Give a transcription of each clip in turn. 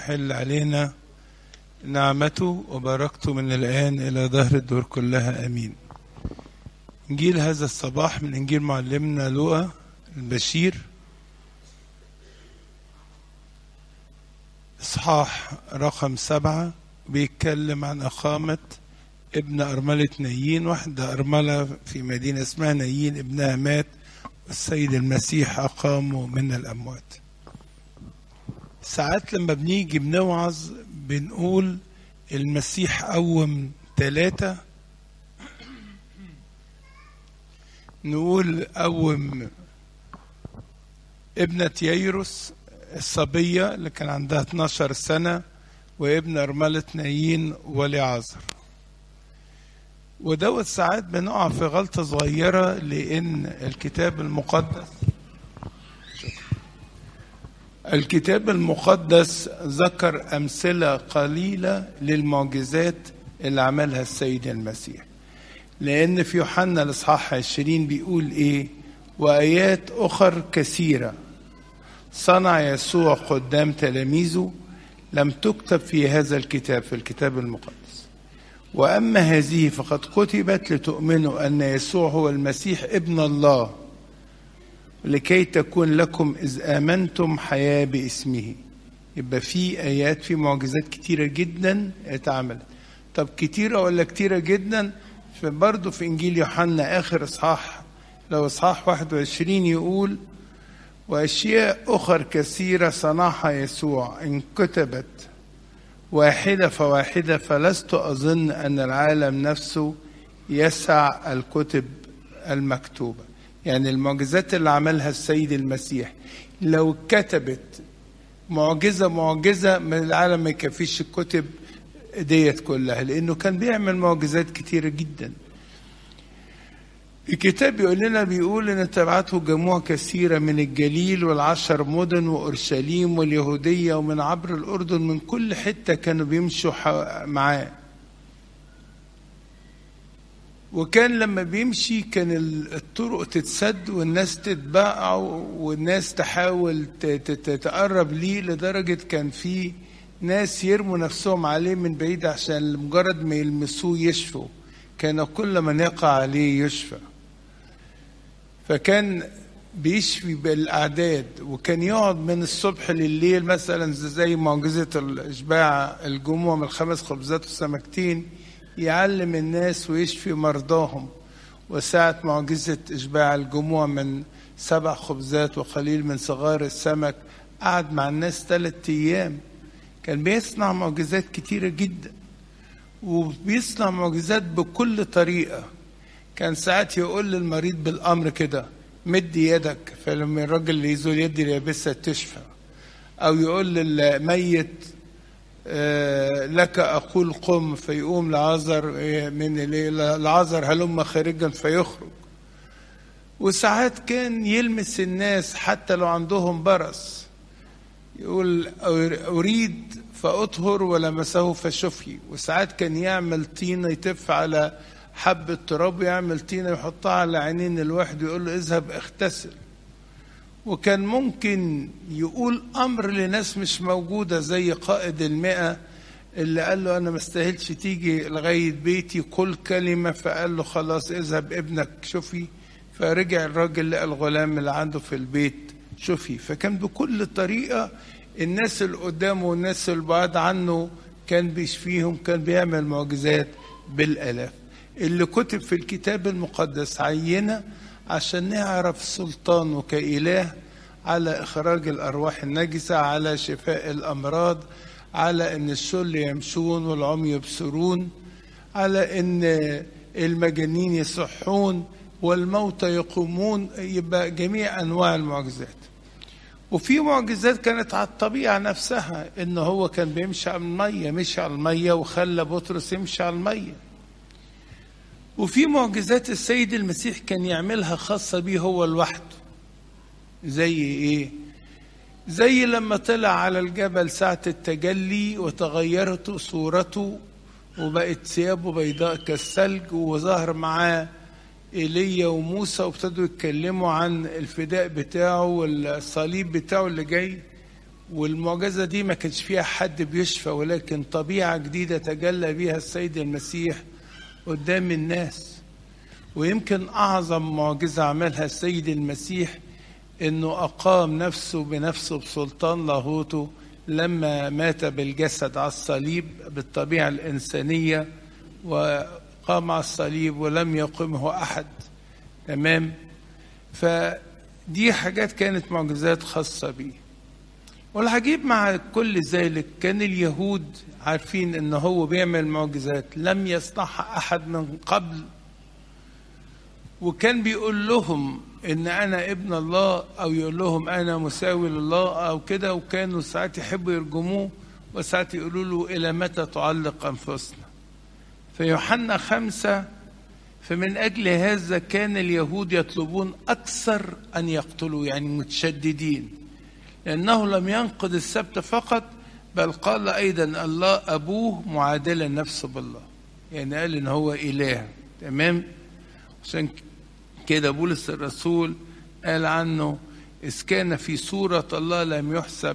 تحل علينا نعمته وبركته من الآن إلى ظهر الدور كلها أمين إنجيل هذا الصباح من إنجيل معلمنا لوقا البشير إصحاح رقم سبعة بيتكلم عن إقامة ابن أرملة نايين واحدة أرملة في مدينة اسمها نايين ابنها مات والسيد المسيح أقامه من الأموات ساعات لما بنيجي بنوعظ بنقول المسيح قوم ثلاثة نقول قوم ابنة ييروس الصبية اللي كان عندها 12 سنة وابن أرملة نايين ولعازر ودوت ساعات بنقع في غلطة صغيرة لأن الكتاب المقدس الكتاب المقدس ذكر أمثلة قليلة للمعجزات اللي عملها السيد المسيح لأن في يوحنا الإصحاح 20 بيقول إيه وآيات أخر كثيرة صنع يسوع قدام تلاميذه لم تكتب في هذا الكتاب في الكتاب المقدس واما هذه فقد كتبت لتؤمنوا ان يسوع هو المسيح ابن الله لكي تكون لكم اذ امنتم حياه باسمه يبقى في ايات في معجزات كتيره جدا اتعملت طب كتيره ولا كتيره جدا فبرضه في انجيل يوحنا اخر اصحاح لو اصحاح 21 يقول واشياء اخر كثيره صنعها يسوع ان كتبت واحدة فواحدة فلست أظن أن العالم نفسه يسع الكتب المكتوبة يعني المعجزات اللي عملها السيد المسيح لو كتبت معجزة معجزة من العالم ما يكفيش الكتب ديت كلها لأنه كان بيعمل معجزات كتيرة جدا الكتاب بيقول لنا بيقول ان تبعته جموع كثيره من الجليل والعشر مدن واورشليم واليهوديه ومن عبر الاردن من كل حته كانوا بيمشوا معاه وكان لما بيمشي كان الطرق تتسد والناس تتباع والناس تحاول تتقرب ليه لدرجه كان في ناس يرموا نفسهم عليه من بعيد عشان مجرد ما يلمسوه يشفوا كان كل من يقع عليه يشفى فكان بيشفي بالاعداد وكان يقعد من الصبح لليل مثلا زي معجزه الاشباع الجموع من الخمس خبزات والسمكتين يعلم الناس ويشفي مرضاهم وساعة معجزة إشباع الجموع من سبع خبزات وقليل من صغار السمك قعد مع الناس ثلاثة أيام كان بيصنع معجزات كتيرة جدا وبيصنع معجزات بكل طريقة كان ساعات يقول للمريض بالأمر كده مد يدك فلما الراجل اللي يزول يدي اليابسة تشفى أو يقول للميت لك أقول قم فيقوم لعازر من لعازر هلم خارجا فيخرج وساعات كان يلمس الناس حتى لو عندهم برص يقول أريد فأطهر ولمسه فشفي وساعات كان يعمل طينة يتف على حبة تراب ويعمل طينة يحطها على عينين الواحد ويقول له اذهب اغتسل وكان ممكن يقول أمر لناس مش موجودة زي قائد المئة اللي قال له أنا ما استاهلش تيجي لغاية بيتي كل كلمة فقال له خلاص اذهب ابنك شفي فرجع الراجل لقى الغلام اللي عنده في البيت شفي فكان بكل طريقة الناس اللي قدامه والناس اللي بعاد عنه كان بيشفيهم كان بيعمل معجزات بالآلاف اللي كتب في الكتاب المقدس عينة عشان نعرف سلطانه كإله على إخراج الأرواح النجسة على شفاء الأمراض على أن الشل يمشون والعمي يبصرون على أن المجانين يصحون والموتى يقومون يبقى جميع أنواع المعجزات وفي معجزات كانت على الطبيعة نفسها إن هو كان بيمشي على المية مشي على المية وخلى بطرس يمشي على المية وفي معجزات السيد المسيح كان يعملها خاصة بيه هو لوحده زي إيه؟ زي لما طلع على الجبل ساعة التجلي وتغيرت صورته وبقت ثيابه بيضاء كالثلج وظهر معاه ايليا وموسى وابتدوا يتكلموا عن الفداء بتاعه والصليب بتاعه اللي جاي والمعجزة دي ما كانش فيها حد بيشفى ولكن طبيعة جديدة تجلى بيها السيد المسيح قدام الناس ويمكن أعظم معجزة عملها السيد المسيح إنه أقام نفسه بنفسه بسلطان لاهوته لما مات بالجسد على الصليب بالطبيعة الإنسانية وقام على الصليب ولم يقمه أحد تمام فدي حاجات كانت معجزات خاصة بيه والعجيب مع كل ذلك كان اليهود عارفين ان هو بيعمل معجزات لم يصنعها احد من قبل وكان بيقول لهم ان انا ابن الله او يقول لهم انا مساوي لله او كده وكانوا ساعات يحبوا يرجموه وساعات يقولوا له الى متى تعلق انفسنا في يوحنا خمسة فمن أجل هذا كان اليهود يطلبون أكثر أن يقتلوا يعني متشددين لأنه لم ينقض السبت فقط بل قال أيضا الله أبوه معادلا نفسه بالله يعني قال إن هو إله تمام عشان كده بولس الرسول قال عنه إذ كان في صورة الله لم يحسب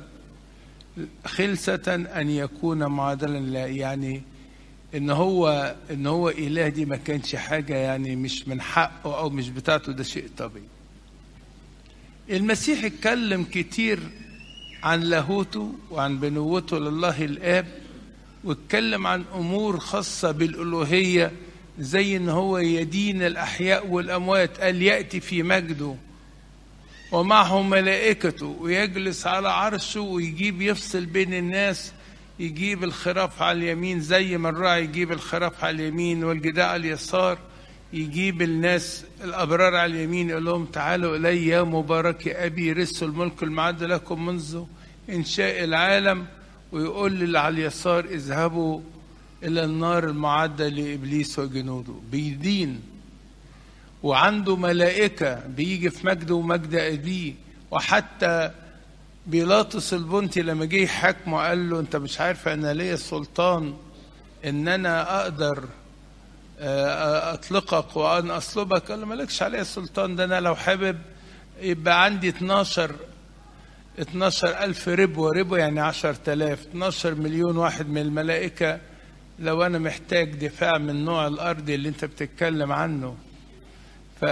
خلسة أن يكون معادلا لا يعني ان هو ان هو اله دي ما كانش حاجه يعني مش من حقه او مش بتاعته ده شيء طبيعي المسيح اتكلم كتير عن لاهوته وعن بنوته لله الاب واتكلم عن امور خاصه بالالوهيه زي ان هو يدين الاحياء والاموات قال ياتي في مجده ومعه ملائكته ويجلس على عرشه ويجيب يفصل بين الناس يجيب الخراف على اليمين زي ما الراعي يجيب الخراف على اليمين والجداء على اليسار يجيب الناس الأبرار على اليمين يقول لهم تعالوا إلي يا مبارك أبي رثوا الملك المعد لكم منذ إنشاء العالم ويقول للي على اليسار اذهبوا إلى النار المعدة لإبليس وجنوده بيدين وعنده ملائكة بيجي في مجده ومجد أبيه وحتى بيلاطس البنطي لما جه يحاكمه قال له انت مش عارف انا ليا السلطان ان انا اقدر اطلقك وان اصلبك قال له مالكش عليا السلطان ده انا لو حابب يبقى عندي 12 12 ألف ربوة ربوة يعني 10000 12 مليون واحد من الملائكة لو أنا محتاج دفاع من نوع الأرض اللي أنت بتتكلم عنه ف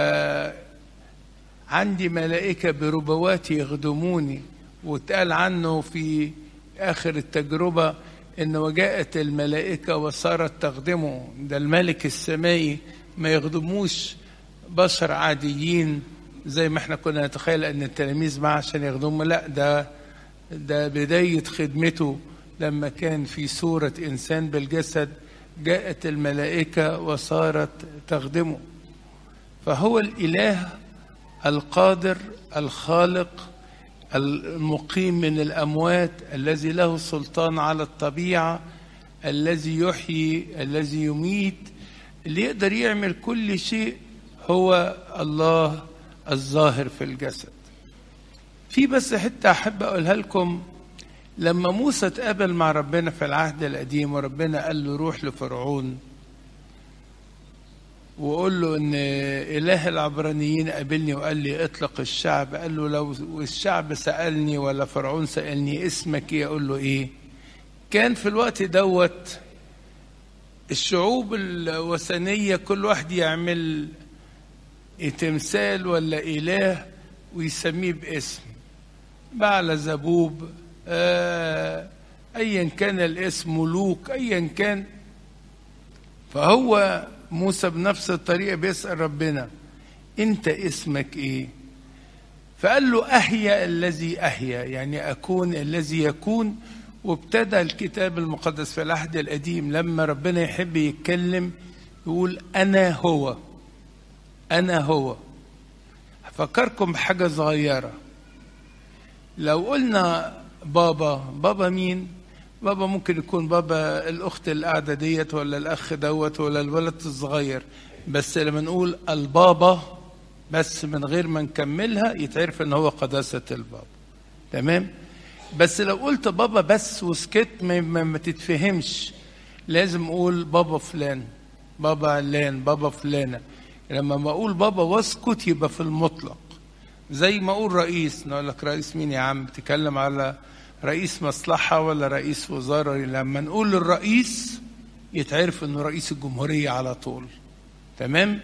عندي ملائكة بربوات يخدموني واتقال عنه في آخر التجربة إن وجاءت الملائكة وصارت تخدمه ده الملك السمائي ما يخدموش بشر عاديين زي ما احنا كنا نتخيل ان التلاميذ معه عشان يخدموا لا ده ده بداية خدمته لما كان في صورة إنسان بالجسد جاءت الملائكة وصارت تخدمه فهو الإله القادر الخالق المقيم من الاموات الذي له سلطان على الطبيعه الذي يحيي الذي يميت اللي يقدر يعمل كل شيء هو الله الظاهر في الجسد في بس حته احب اقولها لكم لما موسى اتقابل مع ربنا في العهد القديم وربنا قال له روح لفرعون وقول له ان اله العبرانيين قابلني وقال لي اطلق الشعب قال له لو الشعب سالني ولا فرعون سالني اسمك ايه اقول له ايه كان في الوقت دوت الشعوب الوثنيه كل واحد يعمل تمثال ولا اله ويسميه باسم بعل زبوب آه ايا كان الاسم ملوك ايا كان فهو موسى بنفس الطريقة بيسأل ربنا أنت اسمك إيه؟ فقال له أهيا الذي أهيا يعني أكون الذي يكون وابتدى الكتاب المقدس في العهد القديم لما ربنا يحب يتكلم يقول أنا هو أنا هو هفكركم بحاجة صغيرة لو قلنا بابا بابا مين؟ بابا ممكن يكون بابا الاخت اللي قاعده ديت ولا الاخ دوت ولا الولد الصغير بس لما نقول البابا بس من غير ما نكملها يتعرف ان هو قداسه البابا تمام بس لو قلت بابا بس وسكت ما, ما, ما تتفهمش لازم اقول بابا فلان بابا علان بابا فلانه لما بقول بابا واسكت يبقى في المطلق زي ما اقول رئيس نقول لك رئيس مين يا عم تتكلم على رئيس مصلحة ولا رئيس وزارة لما نقول الرئيس يتعرف انه رئيس الجمهورية على طول تمام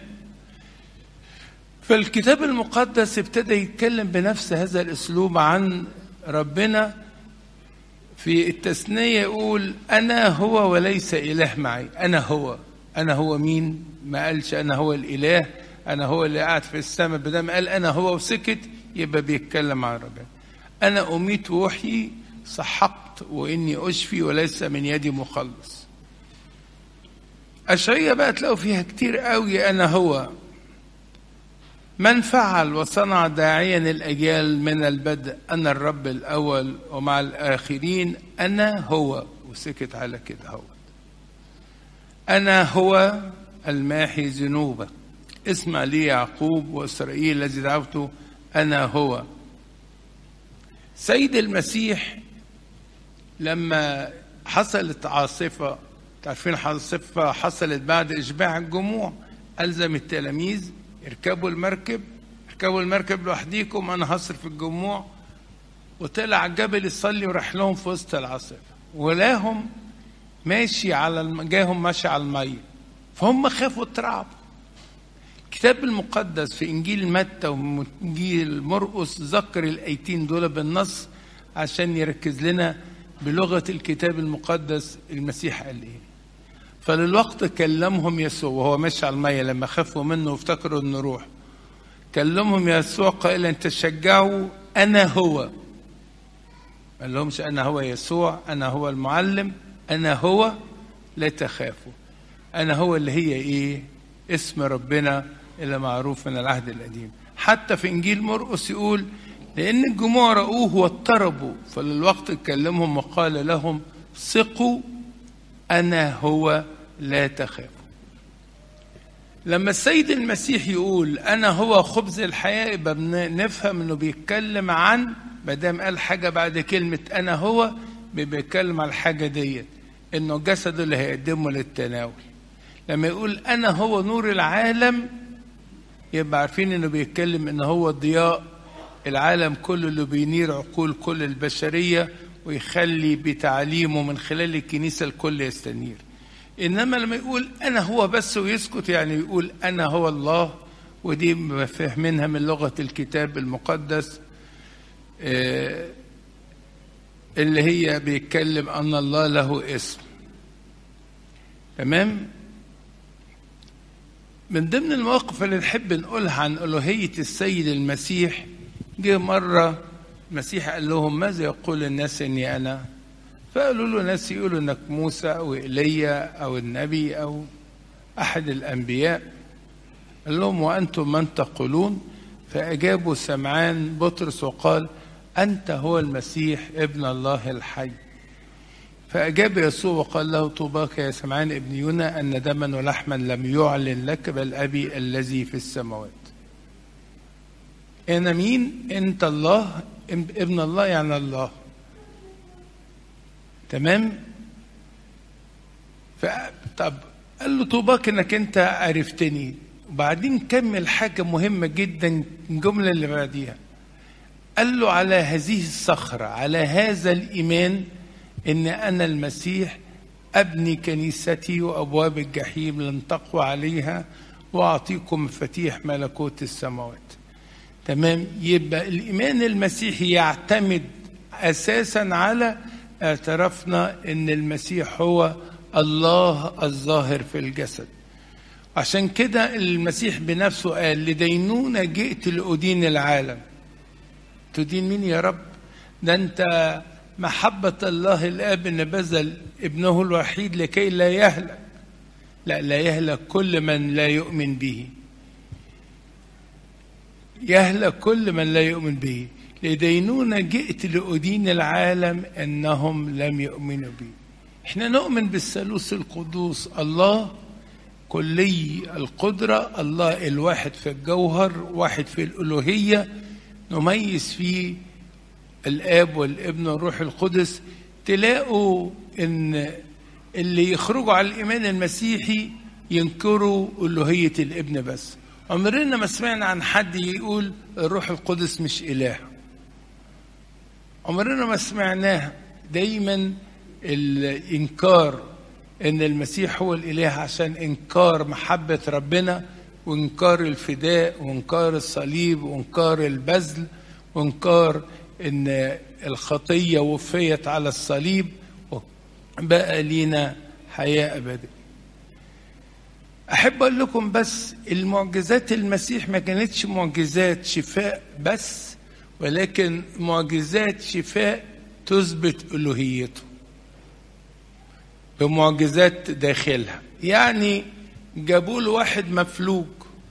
فالكتاب المقدس ابتدى يتكلم بنفس هذا الاسلوب عن ربنا في التثنية يقول أنا هو وليس إله معي أنا هو أنا هو مين ما قالش أنا هو الإله أنا هو اللي قاعد في السماء بدل قال أنا هو وسكت يبقى بيتكلم عن ربنا أنا أميت وأحيي صحقت وإني أشفي وليس من يدي مخلص أشعية بقى تلاقوا فيها كتير قوي أنا هو من فعل وصنع داعيا الأجيال من البدء أنا الرب الأول ومع الآخرين أنا هو وسكت على كده هو أنا هو الماحي ذنوبك اسمع لي يعقوب وإسرائيل الذي دعوته أنا هو سيد المسيح لما حصلت عاصفة تعرفين عاصفة حصلت بعد إشباع الجموع ألزم التلاميذ اركبوا المركب اركبوا المركب لوحديكم أنا هصرف الجموع وطلع الجبل يصلي وراح لهم في وسط العاصفة ولاهم ماشي على الم... جاهم ماشي على المية فهم خافوا اترعبوا الكتاب المقدس في انجيل متى وانجيل مرقس ذكر الايتين دول بالنص عشان يركز لنا بلغه الكتاب المقدس المسيح قال ايه فللوقت كلمهم يسوع وهو ماشي على الميه لما خافوا منه وافتكروا انه روح كلمهم يسوع قائلا تشجعوا انا هو ما قال لهمش انا هو يسوع انا هو المعلم انا هو لا تخافوا انا هو اللي هي ايه اسم ربنا اللي معروف من العهد القديم حتى في انجيل مرقس يقول لان الجموع رأوه واضطربوا فللوقت كلمهم وقال لهم ثقوا انا هو لا تخافوا لما السيد المسيح يقول انا هو خبز الحياه يبقى نفهم انه بيتكلم عن ما دام قال حاجه بعد كلمه انا هو بيتكلم على الحاجه ديت انه جسده اللي هيقدمه للتناول لما يقول انا هو نور العالم يبقى عارفين انه بيتكلم ان هو ضياء العالم كله اللي بينير عقول كل البشريه ويخلي بتعليمه من خلال الكنيسه الكل يستنير انما لما يقول انا هو بس ويسكت يعني يقول انا هو الله ودي فاهمينها من لغه الكتاب المقدس اللي هي بيتكلم ان الله له اسم تمام من ضمن المواقف اللي نحب نقولها عن ألوهية السيد المسيح جه مرة المسيح قال لهم ماذا يقول الناس إني أنا فقالوا له ناس يقولوا إنك موسى أو إيليا أو النبي أو أحد الأنبياء قال لهم وأنتم من تقولون فأجابوا سمعان بطرس وقال أنت هو المسيح ابن الله الحي فأجاب يسوع وقال له طوباك يا سمعان ابن يونا أن دما ولحما لم يعلن لك بل أبي الذي في السماوات أنا مين؟ أنت الله ابن الله يعني الله تمام؟ طب قال له طوباك انك انت عرفتني وبعدين كمل حاجة مهمة جدا الجملة اللي بعديها قال له على هذه الصخرة على هذا الإيمان ان انا المسيح ابني كنيستي وابواب الجحيم لن تقوى عليها واعطيكم مفاتيح ملكوت السماوات تمام يبقى الايمان المسيحي يعتمد اساسا على اعترافنا ان المسيح هو الله الظاهر في الجسد عشان كده المسيح بنفسه قال لدينونة جئت لأدين العالم تدين مين يا رب ده انت محبة الله الآب أن بذل ابنه الوحيد لكي لا يهلك لا لا يهلك كل من لا يؤمن به يهلك كل من لا يؤمن به لدينونة جئت لأدين العالم أنهم لم يؤمنوا بي احنا نؤمن بالثالوث القدوس الله كلي القدرة الله الواحد في الجوهر واحد في الألوهية نميز فيه الاب والابن والروح القدس تلاقوا ان اللي يخرجوا على الايمان المسيحي ينكروا الوهيه الابن بس عمرنا ما سمعنا عن حد يقول الروح القدس مش اله عمرنا ما سمعناها دايما الإنكار إن المسيح هو الإله عشان إنكار محبة ربنا وإنكار الفداء وإنكار الصليب وإنكار البذل وإنكار إن الخطية وفيت على الصليب وبقى لينا حياة أبدية أحب أقول لكم بس المعجزات المسيح ما كانتش معجزات شفاء بس ولكن معجزات شفاء تثبت ألوهيته بمعجزات داخلها يعني جابوا له واحد مفلوج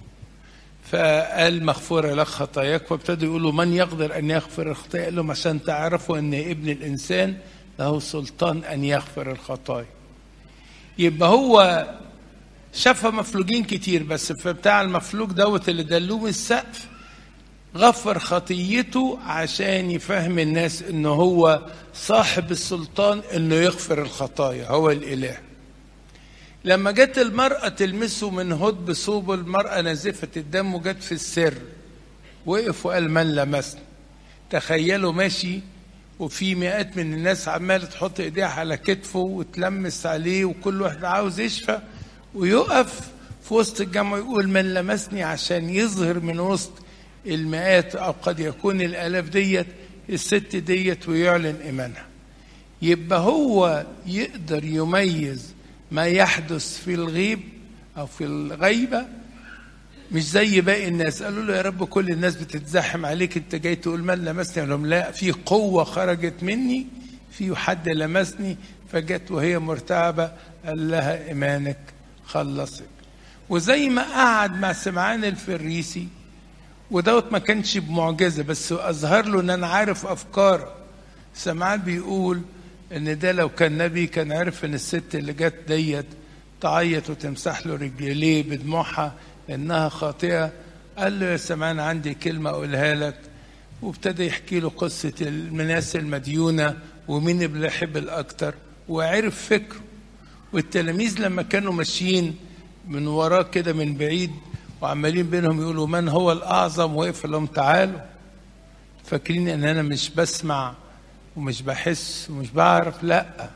فقال مغفورة لك خطاياك فابتدوا يقولوا من يقدر أن يغفر الخطايا قال لهم عشان تعرفوا أن ابن الإنسان له سلطان أن يغفر الخطايا يبقى هو شاف مفلوجين كتير بس فبتاع المفلوج دوت اللي دلوه من السقف غفر خطيته عشان يفهم الناس انه هو صاحب السلطان انه يغفر الخطايا هو الاله لما جت المرأة تلمسه من هد بصوب المرأة نزفت الدم وجت في السر وقف وقال من لمسني تخيلوا ماشي وفي مئات من الناس عمالة تحط ايديها على كتفه وتلمس عليه وكل واحد عاوز يشفى ويقف في وسط الجمع يقول من لمسني عشان يظهر من وسط المئات او قد يكون الالاف ديت الست ديت ويعلن ايمانها يبقى هو يقدر يميز ما يحدث في الغيب او في الغيبه مش زي باقي الناس قالوا له يا رب كل الناس بتتزحم عليك انت جاي تقول من لمسني قال لهم لا في قوه خرجت مني في حد لمسني فجت وهي مرتعبه قال لها ايمانك خلصك وزي ما قعد مع سمعان الفريسي ودوت ما كانش بمعجزه بس اظهر له ان انا عارف افكاره سمعان بيقول ان ده لو كان نبي كان عرف ان الست اللي جت ديت تعيط وتمسح له رجليه بدموعها انها خاطئه قال له يا سمعان عندي كلمه اقولها لك وابتدى يحكي له قصه الناس المديونه ومين اللي يحب الاكتر وعرف فكره والتلاميذ لما كانوا ماشيين من وراه كده من بعيد وعمالين بينهم يقولوا من هو الأعظم وقف لهم تعالوا فاكرين ان انا مش بسمع ومش بحس ومش بعرف لا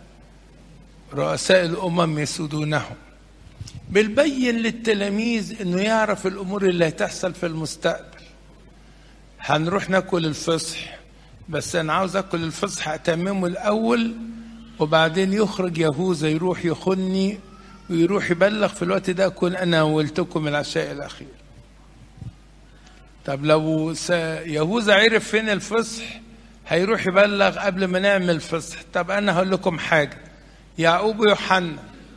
رؤساء الامم يسودونهم بالبين للتلاميذ انه يعرف الامور اللي هتحصل في المستقبل هنروح ناكل الفصح بس انا عاوز اكل الفصح اتممه الاول وبعدين يخرج يهوذا يروح يخني ويروح يبلغ في الوقت ده أكون أنا ولتكم العشاء الأخير طب لو يهوذا عرف فين الفصح هيروح يبلغ قبل ما نعمل فصح طب أنا هقول لكم حاجة يعقوب ويوحنا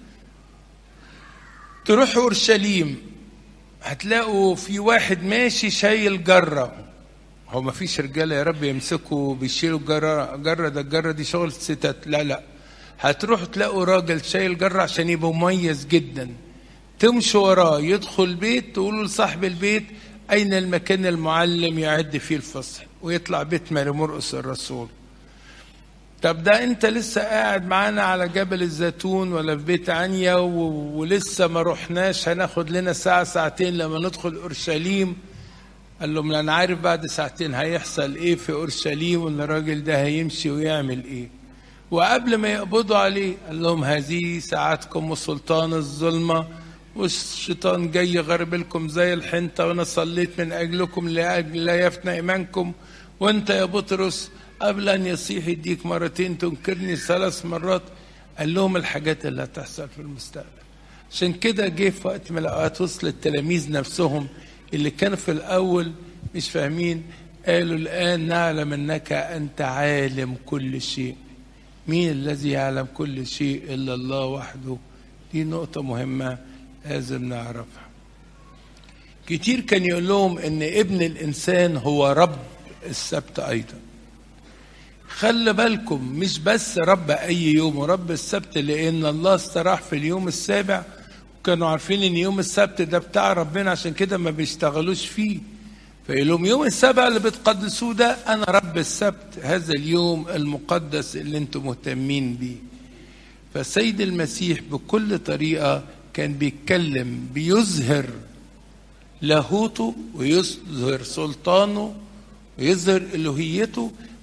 تروحوا أورشليم هتلاقوا في واحد ماشي شايل جرة هو ما فيش رجالة يا رب يمسكوا بيشيلوا الجرة جرة ده الجرة دي شغل ستات لا لا هتروحوا تلاقوا راجل شايل جرة عشان يبقى مميز جدا تمشوا وراه يدخل البيت تقولوا لصاحب البيت أين المكان المعلم يعد فيه الفصح ويطلع بيت ماري مرقس الرسول طب ده انت لسه قاعد معانا على جبل الزيتون ولا في بيت عنيا و... ولسه ما رحناش هناخد لنا ساعة ساعتين لما ندخل أورشليم قال لهم انا عارف بعد ساعتين هيحصل ايه في أورشليم وان الراجل ده هيمشي ويعمل ايه وقبل ما يقبضوا عليه قال لهم هذه ساعتكم وسلطان الظلمة والشيطان جاي يغرب لكم زي الحنطة وأنا صليت من أجلكم لأجل لا يفنى إيمانكم وأنت يا بطرس قبل أن يصيح يديك مرتين تنكرني ثلاث مرات قال لهم الحاجات اللي هتحصل في المستقبل عشان كده جه في وقت من الأوقات وصل التلاميذ نفسهم اللي كانوا في الأول مش فاهمين قالوا الآن نعلم أنك أنت عالم كل شيء مين الذي يعلم كل شيء إلا الله وحده دي نقطة مهمة لازم نعرفها كتير كان يقول لهم ان ابن الانسان هو رب السبت ايضا خلي بالكم مش بس رب اي يوم ورب السبت لان الله استراح في اليوم السابع وكانوا عارفين ان يوم السبت ده بتاع ربنا عشان كده ما بيشتغلوش فيه فيقول لهم يوم السبع اللي بتقدسوه ده انا رب السبت هذا اليوم المقدس اللي انتم مهتمين بيه فالسيد المسيح بكل طريقه كان بيتكلم بيظهر لاهوته ويظهر سلطانه ويظهر الوهيته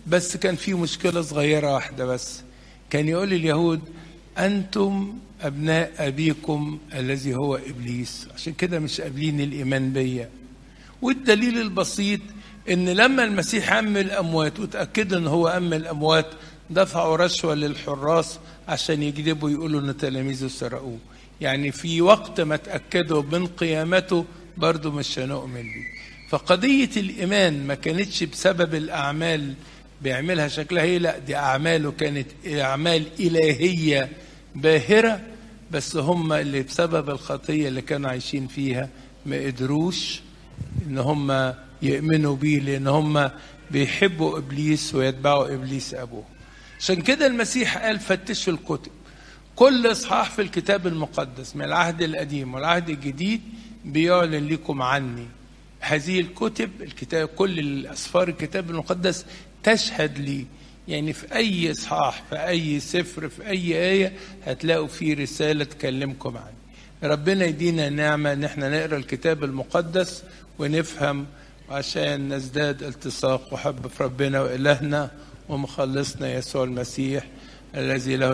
بس كان في مشكلة صغيرة واحدة بس كان يقول اليهود أنتم أبناء أبيكم الذي هو إبليس عشان كده مش قابلين الإيمان بيا والدليل البسيط إن لما المسيح أم الأموات وتأكدوا إن هو أم الأموات دفعوا رشوة للحراس عشان يكذبوا يقولوا إن تلاميذه سرقوه يعني في وقت ما تأكدوا من قيامته برضه مش هنؤمن بيه فقضية الإيمان ما كانتش بسبب الأعمال بيعملها شكلها هي لا دي أعماله كانت أعمال إلهية باهرة بس هم اللي بسبب الخطية اللي كانوا عايشين فيها ما قدروش إن هم يؤمنوا بيه لأن هم بيحبوا إبليس ويتبعوا إبليس أبوه عشان كده المسيح قال فتشوا الكتب كل إصحاح في الكتاب المقدس من العهد القديم والعهد الجديد بيعلن لكم عني هذه الكتب الكتاب كل الأسفار الكتاب المقدس تشهد لي يعني في أي إصحاح في أي سفر في أي آية هتلاقوا فيه رسالة تكلمكم عني ربنا يدينا نعمة إن احنا نقرأ الكتاب المقدس ونفهم عشان نزداد التصاق وحب في ربنا وإلهنا ومخلصنا يسوع المسيح الذي له